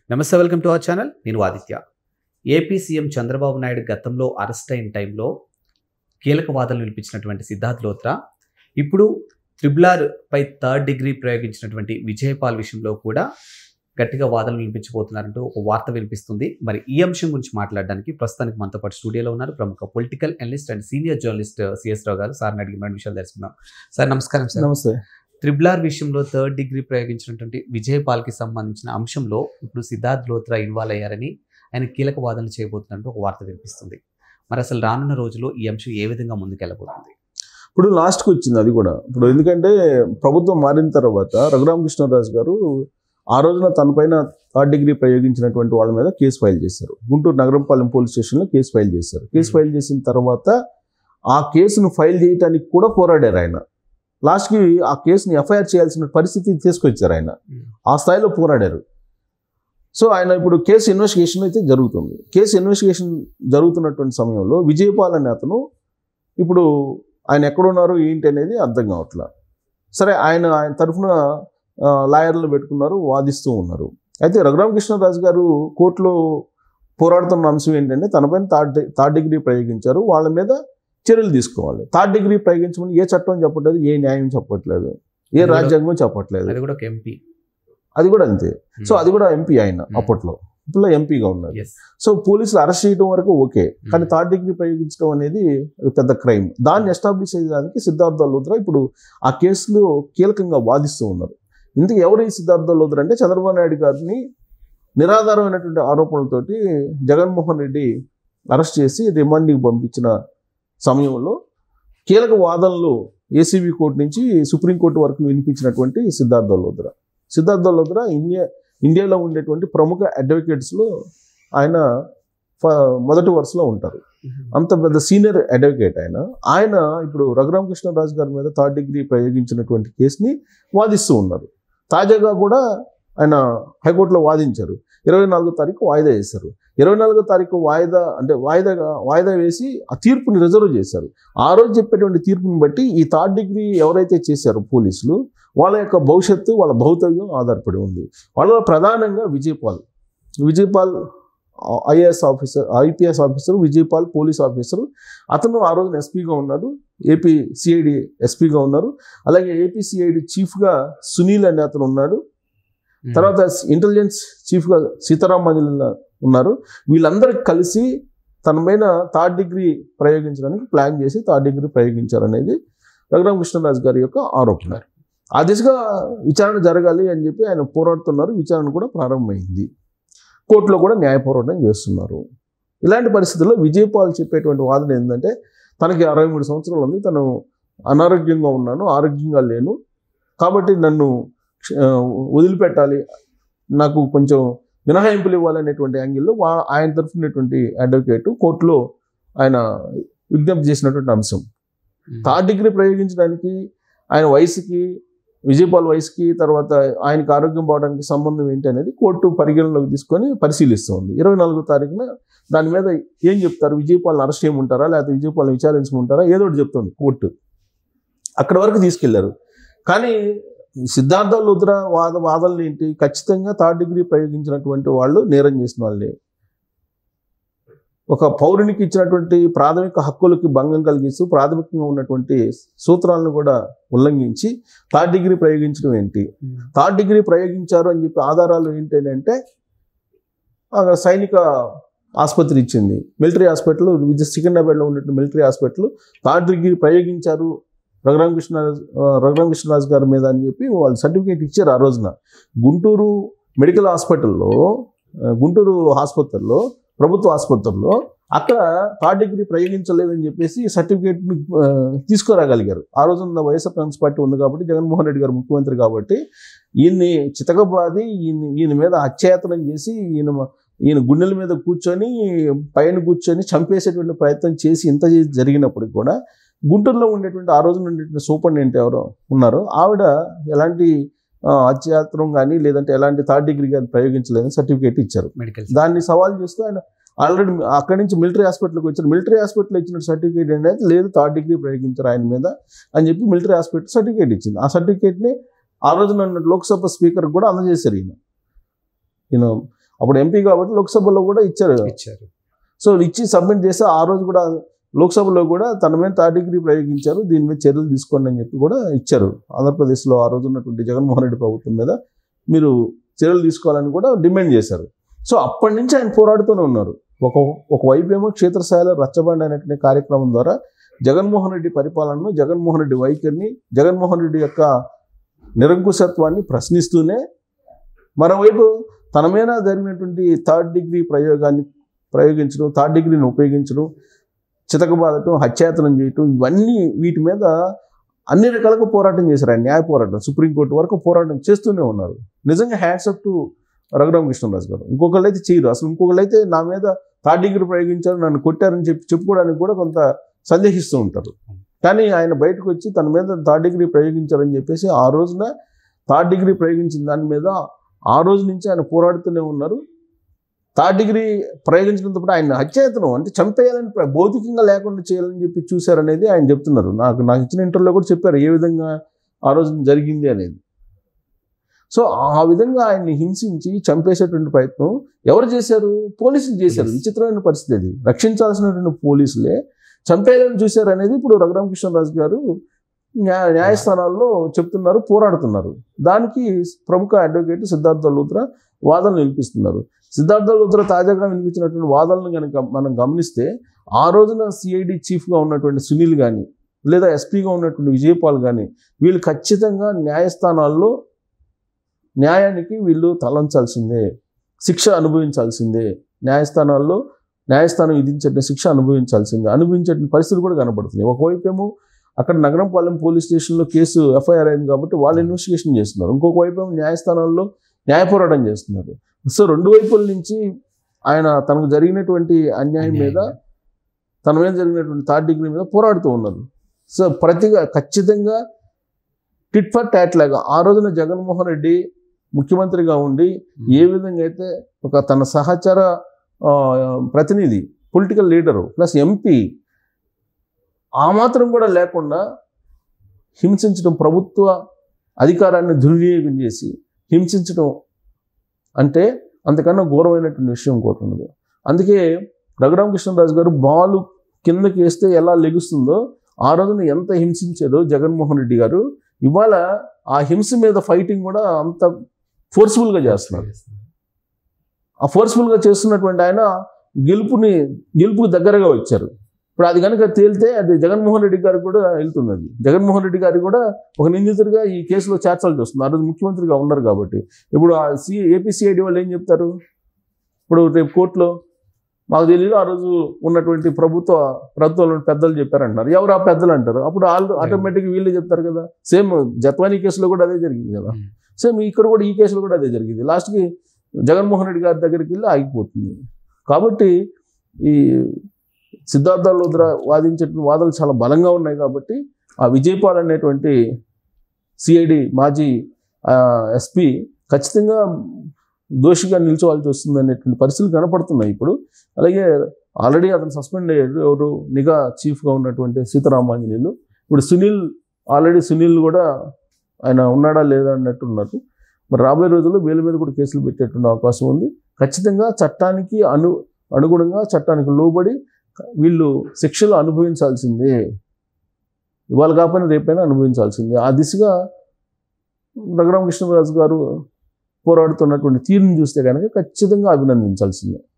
నమస్తే welcome to our channel నేను Aditya AP CM Chandrababu Naidu గతంలో అరెస్ట్ అయిన టైంలో కీలక వాదనలు వినిపించినటువంటి సిద్ధార్థ్ లోత్రా ఇప్పుడు త్రిబులార్ పై థర్డ్ డిగ్రీ ప్రయోగించినటువంటి విజయపాల్ విషయంలో కూడా గట్టిగా వాదనలు వినిపించబోతున్నారంటూ ఒక వార్త వినిపిస్తుంది మరి ఈ అంశం గురించి మాట్లాడడానికి ప్రస్తుతానికి మనతో పాటు స్టూడియోలో ఉన్నారు ప్రముఖ political analyst and senior journalist CS Rao గారు సార్ని అడిగి రెండు విషయాలు తెలుసుకుందాం సార్ నమస్కారం సార్ నమస్తే త్రిబులార్ విషయంలో థర్డ్ డిగ్రీ ప్రయోగించినటువంటి విజయపాల్కి సంబంధించిన అంశంలో ఇప్పుడు సిద్ధార్థ్ లోత్రా ఇన్వాల్వ్ అయ్యారని ఆయన కీలక వాదనలు చేయబోతున్నట్టు ఒక వార్త వినిపిస్తుంది మరి అసలు రానున్న రోజుల్లో ఈ అంశం ఏ విధంగా ముందుకెళ్ళబోతుంది ఇప్పుడు లాస్ట్కి వచ్చింది అది కూడా ఇప్పుడు ఎందుకంటే ప్రభుత్వం మారిన తర్వాత రఘురామకృష్ణరాజు గారు ఆ రోజున తన పైన థర్డ్ డిగ్రీ ప్రయోగించినటువంటి వాళ్ళ మీద కేసు ఫైల్ చేశారు గుంటూరు నగరంపాలెం పోలీస్ స్టేషన్లో కేసు ఫైల్ చేశారు కేసు ఫైల్ చేసిన తర్వాత ఆ కేసును ఫైల్ చేయడానికి కూడా పోరాడారు ఆయన లాస్ట్కి ఆ కేసుని ఎఫ్ఐఆర్ చేయాల్సిన పరిస్థితి తీసుకొచ్చారు ఆయన ఆ స్థాయిలో పోరాడారు సో ఆయన ఇప్పుడు కేసు ఇన్వెస్టిగేషన్ అయితే జరుగుతుంది కేసు ఇన్వెస్టిగేషన్ జరుగుతున్నటువంటి సమయంలో విజయపాల్ అనే అతను ఇప్పుడు ఆయన ఎక్కడున్నారు ఏంటి అనేది అర్థం కావట్లా సరే ఆయన ఆయన తరఫున లాయర్లు పెట్టుకున్నారు వాదిస్తూ ఉన్నారు అయితే రఘురామకృష్ణరాజు గారు కోర్టులో పోరాడుతున్న అంశం ఏంటంటే తనపైన థర్డ్ థర్డ్ డిగ్రీ ప్రయోగించారు వాళ్ళ మీద చర్యలు తీసుకోవాలి థర్డ్ డిగ్రీ ప్రయోగించమని ఏ చట్టం చెప్పట్లేదు ఏ న్యాయం చెప్పట్లేదు ఏ రాజ్యాంగం చెప్పట్లేదు అది కూడా ఒక ఎంపీ అది కూడా అంతే సో అది కూడా ఎంపీ ఆయన అప్పట్లో ఇప్పుడు ఎంపీగా ఉన్నారు ఎస్ సో పోలీసులు అరెస్ట్ చేయడం వరకు ఓకే కానీ థర్డ్ డిగ్రీ ప్రయోగించడం అనేది ఒక పెద్ద క్రైమ్ దాన్ని ఎస్టాబ్లిష్ చేయడానికి సిద్ధార్థ లోద్రా ఇప్పుడు ఆ కేసులో కీలకంగా వాదిస్తూ ఉన్నారు ఇందుకు ఎవరు ఈ సిద్ధార్థ లోద్రా అంటే చంద్రబాబు నాయుడు గారిని నిరాధారమైనటువంటి ఆరోపణలతోటి జగన్మోహన్ రెడ్డి అరెస్ట్ చేసి రిమాండ్కి పంపించిన సమయంలో కీలక వాదనలు ఏసీబీ కోర్టు నుంచి సుప్రీంకోర్టు వరకు వినిపించినటువంటి సిద్ధార్థ లోద్రా సిద్ధార్థ లోద్రా ఇండియా ఇండియాలో ఉండేటువంటి ప్రముఖ అడ్వకేట్స్లో ఆయన ఫ- మొదటి వరుసలో ఉంటారు అంత పెద్ద సీనియర్ అడ్వకేట్ ఆయన ఆయన ఇప్పుడు రఘురామకృష్ణరాజు గారి మీద థర్డ్ డిగ్రీ ప్రయోగించినటువంటి కేసుని వాదిస్తూ ఉన్నారు తాజాగా కూడా ఆయన హైకోర్టులో వాదించారు ఇరవై నాలుగో తారీఖు వాయిదా వేశారు ఇరవై నాలుగో తారీఖు వాయిదా అంటే వాయిదాగా వాయిదా వేసి ఆ తీర్పుని రిజర్వ్ చేశారు ఆ రోజు చెప్పేటువంటి తీర్పుని బట్టి ఈ థర్డ్ డిగ్రీ ఎవరైతే చేశారో పోలీసులు వాళ్ళ యొక్క భవిష్యత్తు వాళ్ళ భౌతవ్యం ఆధారపడి ఉంది వాళ్ళలో ప్రధానంగా Vijaypal Vijaypal IAS officer IPS officer Vijaypal police officer అతను ఆ రోజున ఎస్పీగా ఉన్నాడు ఏపీ సిఐడి ఎస్పీగా ఉన్నారు అలాగే ఏపీ సిఐడి చీఫ్గా సునీల్ అనే అతను ఉన్నాడు తర్వాత ఇంటెలిజెన్స్ చీఫ్గా సీతారాం మంజుల ఉన్నారు వీళ్ళందరూ కలిసి తన మీద థర్డ్ డిగ్రీ ప్రయోగించడానికి ప్లాన్ చేసి థర్డ్ డిగ్రీ ప్రయోగించారనేది రఘురామకృష్ణరాజు గారి యొక్క ఆరోపణ ఆ దిశగా విచారణ జరగాలి అని చెప్పి ఆయన పోరాడుతున్నారు విచారణ కూడా ప్రారంభమైంది కోర్టులో కూడా న్యాయ పోరాటం చేస్తున్నారు ఇలాంటి పరిస్థితుల్లో విజయపాల్ చెప్పేటువంటి వాదన ఏంటంటే తనకి అరవై మూడు సంవత్సరాలు ఉంది తను అనారోగ్యంగా ఉన్నాను ఆరోగ్యంగా లేను కాబట్టి నన్ను ఆ, వదిలిపెట్టాలి నాకు కొంచెం మినహాయింపులు ఇవ్వాలనేటువంటి యాంగిల్లో వా ఆయన తరఫునటువంటి అడ్వకేట్ కోర్టులో ఆయన విజ్ఞప్తి చేసినటువంటి అంశం థర్డ్ డిగ్రీ ప్రయోగించడానికి ఆయన వయసుకి విజయపాల్ వయసుకి తర్వాత ఆయనకి ఆరోగ్యం పోవడానికి సంబంధం ఏంటి అనేది కోర్టు పరిగణలోకి తీసుకొని పరిశీలిస్తుంది ఇరవై నాలుగో తారీఖున దాని మీద ఏం చెప్తారు విజయపాల్ని అరెస్ట్ చేయమంటారా లేకపోతే విజయపాల్ని విచారించమంటారా ఏదో ఒకటి చెప్తుంది కోర్టు అక్కడ వరకు తీసుకెళ్లారు కానీ సిద్ధార్థ లుద్ర వాద వాదనలు ఏంటి ఖచ్చితంగా థర్డ్ డిగ్రీ ప్రయోగించినటువంటి వాళ్ళు నేరం చేసిన వాళ్ళే ఒక పౌరునికి ఇచ్చినటువంటి ప్రాథమిక హక్కులకి భంగం కలిగిస్తూ ప్రాథమికంగా ఉన్నటువంటి సూత్రాలను కూడా ఉల్లంఘించి థర్డ్ డిగ్రీ ప్రయోగించడం ఏంటి థర్డ్ డిగ్రీ ప్రయోగించారు అని చెప్పి ఆధారాలు ఏంటి అంటే ఆ సైనిక ఆసుపత్రి ఇచ్చింది మిలిటరీ హాస్పిటల్ విజయ సికింద్రాబాద్లో ఉన్నటువంటి మిలిటరీ హాస్పిటల్ థర్డ్ డిగ్రీ ప్రయోగించారు రఘురామకృష్ణ రఘురామకృష్ణరాజు గారి మీద అని చెప్పి వాళ్ళు సర్టిఫికేట్ ఇచ్చారు ఆ రోజున గుంటూరు మెడికల్ హాస్పిటల్లో ఆ, గుంటూరు ఆసుపత్రిలో ప్రభుత్వ ఆసుపత్రిలో అక్కడ థర్డ్ డిగ్రీ ప్రయోగించలేదని చెప్పేసి సర్టిఫికేట్ తీసుకురాగలిగారు ఆ రోజున వైఎస్ఆర్ కాంగ్రెస్ పార్టీ ఉంది కాబట్టి జగన్మోహన్ రెడ్డి గారు ముఖ్యమంత్రి కాబట్టి ఈయన్ని చితకబాది ఈయన ఈయన మీద అత్యాయతనం చేసి ఈయన ఈయన గుండెల మీద కూర్చొని పైన కూర్చొని చంపేసేటువంటి ప్రయత్నం చేసి ఇంత చేసి జరిగినప్పటికి కూడా గుంటూరులో ఉండేటువంటి ఆ రోజున ఉండేటువంటి సూపరింటెండెంట్ ఎవరో ఉన్నారో ఆవిడ ఎలాంటి ఆ, అత్యాత్రం కానీ లేదంటే ఎలాంటి థర్డ్ డిగ్రీ కానీ ప్రయోగించలేదని సర్టిఫికేట్ ఇచ్చారు మెడికల్ దాన్ని సవాల్ చేస్తూ ఆయన ఆల్రెడీ అక్కడి నుంచి మిలిటరీ హాస్పిటల్కి వచ్చారు మిలిటరీ హాస్పిటల్ ఇచ్చిన సర్టిఫికేట్ అనేది లేదు థర్డ్ డిగ్రీ ప్రయోగించారు ఆయన మీద అని చెప్పి మిలిటరీ హాస్పిటల్ సర్టిఫికేట్ ఇచ్చింది ఆ సర్టిఫికేట్ని ఆ రోజున లోక్సభ స్పీకర్ కూడా అందజేశారు ఈయన ఈయన అప్పుడు ఎంపీ కాబట్టి లోక్సభలో కూడా ఇచ్చారు ఇచ్చారు సో ఇచ్చి సబ్మిట్ చేస్తే ఆ రోజు కూడా లోక్సభలో కూడా తన మీద థర్డ్ డిగ్రీ ప్రయోగించారు దీని మీద చర్యలు తీసుకోండి అని చెప్పి కూడా ఇచ్చారు ఆంధ్రప్రదేశ్లో ఆ రోజు ఉన్నటువంటి జగన్మోహన్ రెడ్డి ప్రభుత్వం మీద మీరు చర్యలు తీసుకోవాలని కూడా డిమాండ్ చేశారు సో అప్పటి నుంచి ఆయన పోరాడుతూనే ఉన్నారు ఒక ఒకవైపు ఏమో క్షేత్రస్థాయిలో రచ్చబండి అనేటువంటి కార్యక్రమం ద్వారా జగన్మోహన్ రెడ్డి పరిపాలనను జగన్మోహన్ రెడ్డి వైఖరిని జగన్మోహన్ రెడ్డి యొక్క నిరంకుశత్వాన్ని ప్రశ్నిస్తూనే మరోవైపు తన మీద జరిగినటువంటి థర్డ్ డిగ్రీ ప్రయోగాన్ని ప్రయోగించడం థర్డ్ డిగ్రీని ఉపయోగించడం చితకబాదటం హత్యాయతనం చేయటం ఇవన్నీ వీటి మీద అన్ని రకాలుగా పోరాటం చేశారు ఆయన న్యాయ పోరాటం సుప్రీంకోర్టు వరకు పోరాటం చేస్తూనే ఉన్నారు నిజంగా hands up to Raghurama Krishnaraju గారు ఇంకొకళ్ళు అయితే చేయరు అసలు ఇంకొకళ్ళు అయితే నా మీద థర్డ్ డిగ్రీ ప్రయోగించారు నన్ను కొట్టారని చెప్పి చెప్పుకోవడానికి కూడా కొంత సందేహిస్తూ ఉంటారు కానీ ఆయన బయటకు వచ్చి తన మీద థర్డ్ డిగ్రీ ప్రయోగించారని చెప్పేసి ఆ రోజున థర్డ్ డిగ్రీ ప్రయోగించిన దాని మీద ఆ రోజు నుంచి ఆయన పోరాడుతూనే ఉన్నారు థర్డ్ డిగ్రీ ప్రయోగించినంత పాటు ఆయన హత్యాయతనం అంటే చంపేయాలని ప్ర- భౌతికంగా లేకుండా చేయాలని చెప్పి చూశారనేది ఆయన చెప్తున్నారు నాకు నాకు ఇచ్చిన ఇంటర్వ్యూలో కూడా చెప్పారు ఏ విధంగా ఆ రోజు జరిగింది అనేది సో ఆ విధంగా ఆయన్ని హింసించి చంపేసేటువంటి ప్రయత్నం ఎవరు చేశారు పోలీసులు చేశారు Police. విచిత్రమైన పరిస్థితి అది రక్షించాల్సినటువంటి పోలీసులే చంపేయాలని చూశారు అనేది ఇప్పుడు రఘురామకృష్ణరాజు గారు న్యాయ న్యాయస్థానాల్లో చెప్తున్నారు పోరాడుతున్నారు దానికి ప్రముఖ అడ్వకేట్ సిద్ధార్థ లూత్రా వాదనలు వినిపిస్తున్నారు సిద్ధార్థ లూత్రా తాజాగా వినిపించినటువంటి వాదనలు కనుక మనం గమనిస్తే ఆ రోజున సిఐడి చీఫ్గా ఉన్నటువంటి సునీల్ కానీ లేదా ఎస్పీగా ఉన్నటువంటి విజయపాల్ కానీ వీళ్ళు ఖచ్చితంగా న్యాయస్థానాల్లో న్యాయానికి వీళ్ళు తలంచాల్సిందే శిక్ష అనుభవించాల్సిందే న్యాయస్థానాల్లో న్యాయస్థానం విధించే శిక్ష అనుభవించాల్సిందే అనుభవించే పరిస్థితులు కూడా కనబడుతున్నాయి ఒకవైపు ఏమో అక్కడ నగరంపాలెం పోలీస్ స్టేషన్లో కేసు ఎఫ్ఐఆర్ అయింది కాబట్టి వాళ్ళు ఇన్వెస్టిగేషన్ చేస్తున్నారు ఇంకొక వైపు ఏమో న్యాయస్థానాల్లో న్యాయ పోరాటం చేస్తున్నారు సో రెండు వైపుల నుంచి ఆయన తనకు జరిగినటువంటి అన్యాయం మీద తన మీద జరిగినటువంటి థర్డ్ డిగ్రీ మీద పోరాడుతూ ఉన్నారు సో ప్రతిగా ఖచ్చితంగా టిట్ ఫర్ టాట్ లాగా ఆ రోజున జగన్మోహన్ రెడ్డి ముఖ్యమంత్రిగా ఉండి ఏ విధంగా అయితే ఒక తన సహచర ఆ, ప్రతినిధి పొలిటికల్ లీడరు ప్లస్ ఎంపీ ఆ మాత్రం కూడా లేకుండా హింసించడం ప్రభుత్వ అధికారాన్ని దుర్వినియోగం చేసి హింసించడం అంటే అంతకన్నా ఘోరమైనటువంటి విషయం ఇంకోటి ఉండదు అందుకే రఘురామకృష్ణరాజు గారు బాలు కిందకి వేస్తే ఎలా లెగుస్తుందో ఆ రోజున ఎంత హింసించారో జగన్మోహన్ రెడ్డి గారు ఇవాళ ఆ హింస మీద ఫైటింగ్ కూడా అంత ఫోర్స్ఫుల్గా చేస్తున్నారు ఆ ఫోర్స్ఫుల్గా చేస్తున్నటువంటి ఆయన గెలుపుని గెలుపుకు దగ్గరగా వచ్చారు ఇప్పుడు అది కనుక తేలితే అది జగన్మోహన్ రెడ్డి గారికి కూడా వెళ్తుంది అది జగన్మోహన్ రెడ్డి గారికి కూడా ఒక నిందితుడిగా ఈ కేసులో చేర్చాల్సి వస్తుంది ఆ రోజు ముఖ్యమంత్రిగా ఉన్నారు కాబట్టి ఇప్పుడు ఆ సి ఏపీసీఐడి వాళ్ళు ఏం చెప్తారు ఇప్పుడు రేపు కోర్టులో మాకు తెలియదు ఆ రోజు ఉన్నటువంటి ప్రభుత్వ ప్రభుత్వంలో పెద్దలు చెప్పారంటున్నారు ఎవరు ఆ పెద్దలు అంటారు అప్పుడు వాళ్ళు ఆటోమేటిక్గా వీళ్ళే చెప్తారు కదా సేమ్ జత్వానీ కేసులో కూడా అదే జరిగింది కదా సేమ్ ఇక్కడ కూడా ఈ కేసులో కూడా అదే జరిగింది లాస్ట్కి జగన్మోహన్ రెడ్డి గారి దగ్గరికి వెళ్ళి ఆగిపోతుంది కాబట్టి ఈ సిద్ధార్థ లోద్ర వాదించే వాదనలు చాలా బలంగా ఉన్నాయి కాబట్టి ఆ విజయపాల్ అనేటువంటి సిఐడి మాజీ ఎస్పీ ఖచ్చితంగా దోషిగా నిల్చోవాల్సి వస్తుంది అనేటువంటి పరిస్థితులు కనపడుతున్నాయి ఇప్పుడు అలాగే ఆల్రెడీ అతను సస్పెండ్ అయ్యాడు ఎవరు నిఘా చీఫ్గా ఉన్నటువంటి సీతారామాంజనేయులు ఇప్పుడు సునీల్ ఆల్రెడీ సునీల్ కూడా ఆయన ఉన్నాడా లేదా అన్నట్టు ఉన్నారు మరి రాబోయే రోజుల్లో వీళ్ళ మీద కూడా కేసులు పెట్టేటువంటి అవకాశం ఉంది ఖచ్చితంగా చట్టానికి అను అనుగుణంగా చట్టానికి లోబడి వీళ్ళు శిక్షలు అనుభవించాల్సిందే ఇవాళ కాకపోయినా రేపైనా అనుభవించాల్సిందే ఆ దిశగా రఘురామకృష్ణరాజు గారు పోరాడుతున్నటువంటి తీరుని చూస్తే కనుక ఖచ్చితంగా అభినందించాల్సిందే